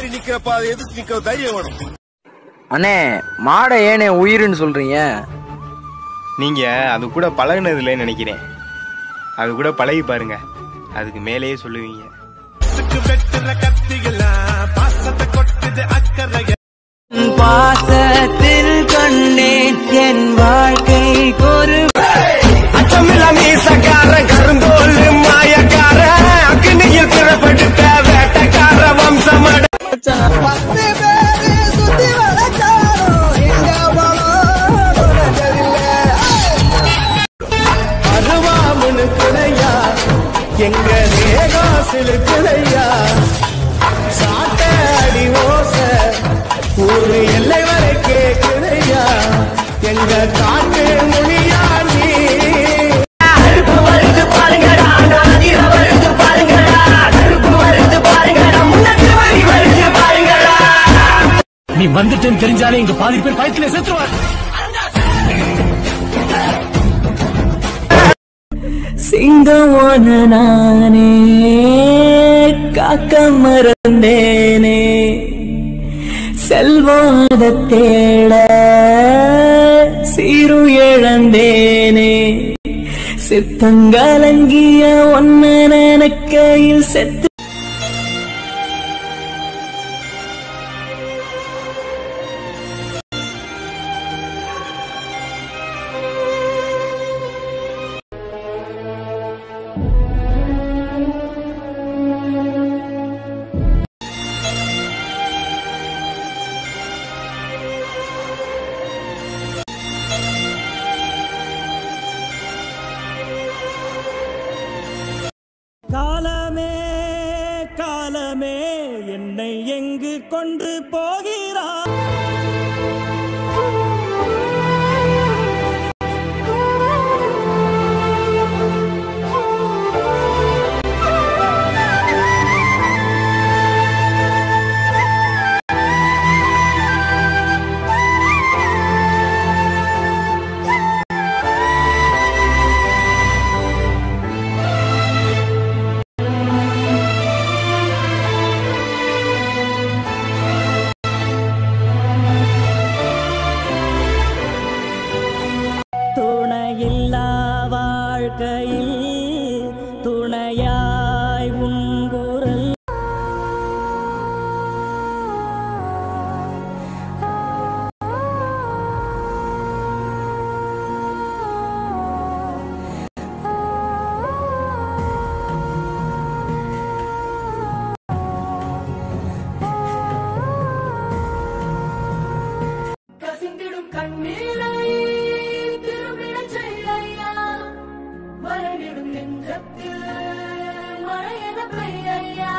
ஏறி நிக்கிறப்ப அதை எதிர்த்து நிக்கிற தைரியம் வேணும் அண்ணே மாடை ஏனே உயிர்னு சொல்றீங்க நீங்க அது கூட பழகுனது இல்லைன்னு நினைக்கிறேன் அது கூட பழகி பாருங்க அதுக்கு மேலேயே சொல்லுவீங்க பாசத்தில் கொண்டேன் என் வாழ்க்கை ஒரு அச்சமில்ல மீசக்காரன் கருங்கோல் மாயக்காரன் அக்னியில் பிறப்படுத்த வேட்டக்கார வம்சமட அருவாமுனுக்குதையா எங்க தேகம் சிலுக்குதையா சாட்ட அடி ஓச ஒரு எல்லை வரை கேக்குதையா எங்க காட்டு மொழியா நீ நீ வந்துட்டேன்னு தெரிஞ்சாலே இங்க பாதி பேர் பயத்துல செத்துருவார் சிங்கமான நானே காக்க மறந்தேனே செல்வாத தேட சீரு இழந்தேனே சித்தங்கலங்கிய ஒன்ன நினைக்கையில் செத்து காலமே காலமே என்னை எங்கு கொண்டு போகிறார் துணையில்லா வாழ்க்கையில் துணையாய் உங்குரல் கசிந்திடும் கண்ணீரை திரும்பிடச் செய்யா மறைவிடும் நெஞ்சத்தில் மழையென பெய்யா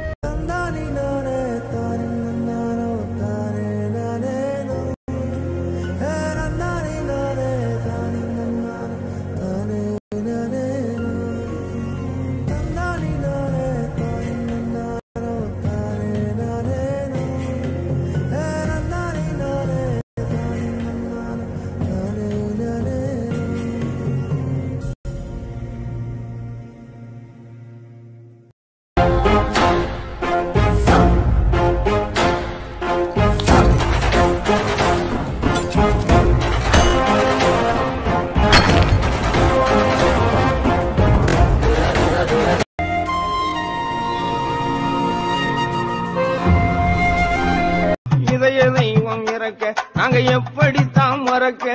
இதய தெய்வம் இறக்க நாங்க எப்படித்தான் மறக்க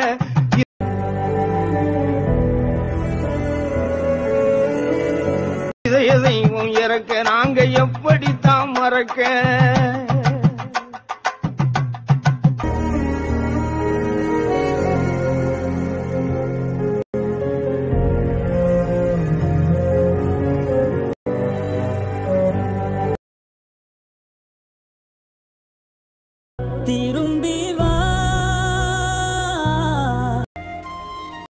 இதய தெய்வம் இறக்க நாங்க எப்படித்தான் மறக்க